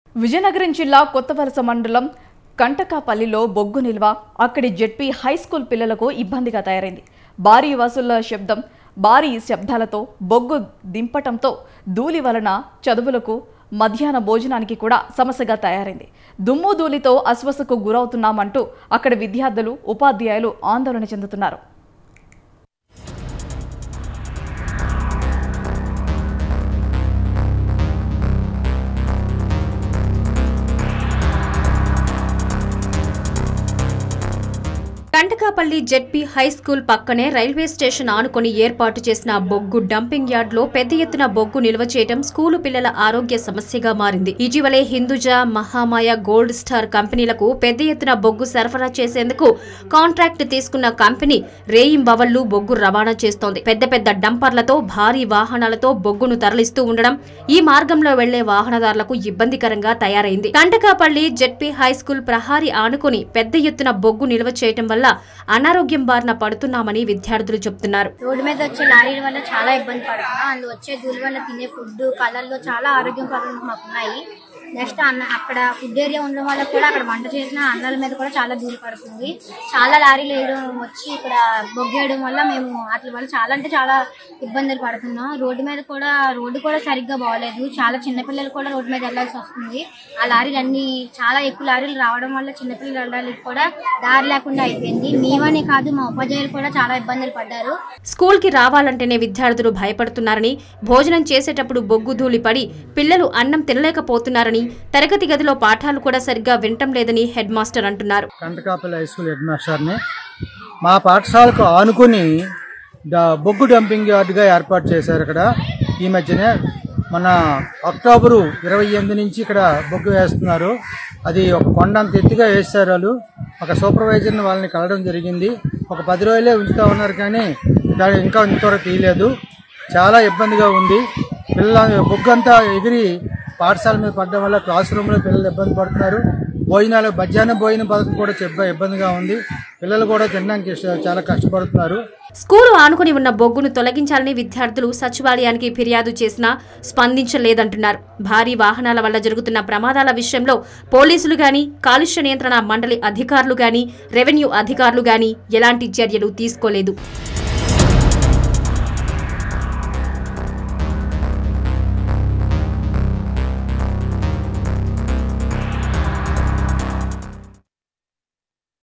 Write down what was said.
విజయనగరం జిల్లా కొత్తవలస మండలం కంటకాపల్లిలో బొగ్గు నిల్వ అక్కడి జెడ్పీ హై స్కూల్ పిల్లలకు ఇబ్బందిగా తయారైంది భారీ వసూళ్ల శబ్దం భారీ శబ్దాలతో బొగ్గు దింపటంతో ధూళి వలన చదువులకు మధ్యాహ్న భోజనానికి కూడా సమస్యగా తయారైంది దుమ్ము ధూళితో అస్వస్థకు గురవుతున్నామంటూ అక్కడ విద్యార్థులు ఉపాధ్యాయులు ఆందోళన చెందుతున్నారు కంటకాపల్లి జెడ్పీ హై స్కూల్ పక్కనే రైల్వే స్టేషన్ ఆనుకొని ఏర్పాటు చేసిన బొగ్గు డంపింగ్ యార్డ్ లో పెద్ద ఎత్తున బొగ్గు నిల్వ చేయడం స్కూలు పిల్లల ఆరోగ్య సమస్యగా మారింది ఇటీవలే హిందూజా మహామాయ గోల్డ్ స్టార్ కంపెనీలకు పెద్ద ఎత్తున బొగ్గు సరఫరా చేసేందుకు కాంట్రాక్ట్ తీసుకున్న కంపెనీ రేయింబవళ్లు బొగ్గు రవాణా చేస్తోంది పెద్ద పెద్ద డంపర్లతో భారీ వాహనాలతో బొగ్గును తరలిస్తూ ఉండడం ఈ మార్గంలో వెళ్లే వాహనదారులకు ఇబ్బందికరంగా తయారైంది కంటకాపల్లి జెడ్పీ హై స్కూల్ ప్రహారీ ఆనుకొని పెద్ద ఎత్తున బొగ్గు నిల్వ చేయటం వల్ల అనారోగ్యం బారిన పడుతున్నామని విద్యార్థులు చెబుతున్నారు రోడ్డు మీద వచ్చే లారీల వల్ల చాలా ఇబ్బంది పడుతున్నాం అందులో వచ్చే ధూళి వల్ల తినే ఫుడ్ కళ్ళల్లో చాలా ఆరోగ్యం ప్రాబ్లమ్స్ మాకు ఉన్నాయి నెక్స్ట్ అన్న అక్కడ ఫుడ్ ఏరియా ఉండడం వల్ల కూడా అక్కడ వంట చేసిన అన్నాల మీద కూడా చాలా ధూళి పడుతుంది చాలా లారీలు వేయడం వచ్చి ఇక్కడ బొగ్గేయడం వల్ల మేము వాటి వల్ల చాలా అంటే చాలా ఇబ్బందులు పడుతున్నాం రోడ్డు మీద కూడా రోడ్డు కూడా సరిగ్గా బాగోలేదు చాలా చిన్నపిల్లలు కూడా రోడ్డు మీద వెళ్ళాల్సి వస్తుంది ఆ లారీలు అన్ని చాలా ఎక్కువ లారీలు రావడం వల్ల చిన్నపిల్లలు వెళ్ళడానికి కూడా దారి లేకుండా అయిపోయింది మేమనే కాదు మా ఉపాధ్యాయులు కూడా చాలా ఇబ్బందులు పడ్డారు స్కూల్ కి రావాలంటేనే విద్యార్థులు భయపడుతున్నారని భోజనం చేసేటప్పుడు బొగ్గు ధూళి పడి పిల్లలు అన్నం తినలేకపోతున్నారని తరగతి గదిలో పాఠాలు కూడా సరిగ్గా వినటం లేదని హెడ్ మాస్టర్ అంటున్నారు కంటకాపల్లి హై స్కూల్ హెడ్ మాస్టర్ని మా పాఠశాలకు ఆనుకుని డ- బొగ్గు డంపింగ్ యార్డ్గా ఏర్పాటు చేశారు ఇక్కడ ఈ మధ్యనే మన అక్టోబరు ఇరవై ఎనిమిది నుంచి ఇక్కడ బొగ్గు వేస్తున్నారు అది ఒక కొండంత ఎత్తుగా వేస్తారు వాళ్ళు ఒక సూపర్వైజర్ని వాళ్ళని కలవడం జరిగింది ఒక పది రోజులే ఉంచుతా ఉన్నారు కానీ దాన్ని ఇంకా ఇంతవరకు తీయలేదు చాలా ఇబ్బందిగా ఉంది పిల్లల బొగ్గు అంతా ఎగిరి పాఠశాల మీద పడడం వల్ల క్లాస్ రూమ్లో పిల్లలు ఇబ్బంది పడుతున్నారు భోజనాలు మధ్యాహ్నం భోజన పథకం కూడా చెప్ప ఇబ్బందిగా ఉంది పిల్లలు కూడా తినడానికి ఇష్ట- చాలా కష్టపడుతున్నారు స్కూలు ఆనుకుని ఉన్న బొగ్గును తొలగించాలని విద్యార్థులు సచివాలయానికి ఫిర్యాదు చేసినా స్పందించలేదంటున్నారు భారీ వాహనాల వల్ల జరుగుతున్న ప్రమాదాల విషయంలో పోలీసులు గాని కాలుష్య నియంత్రణ మండలి అధికారులు గాని రెవెన్యూ అధికారులు గాని ఎలాంటి చర్యలు తీసుకోలేదు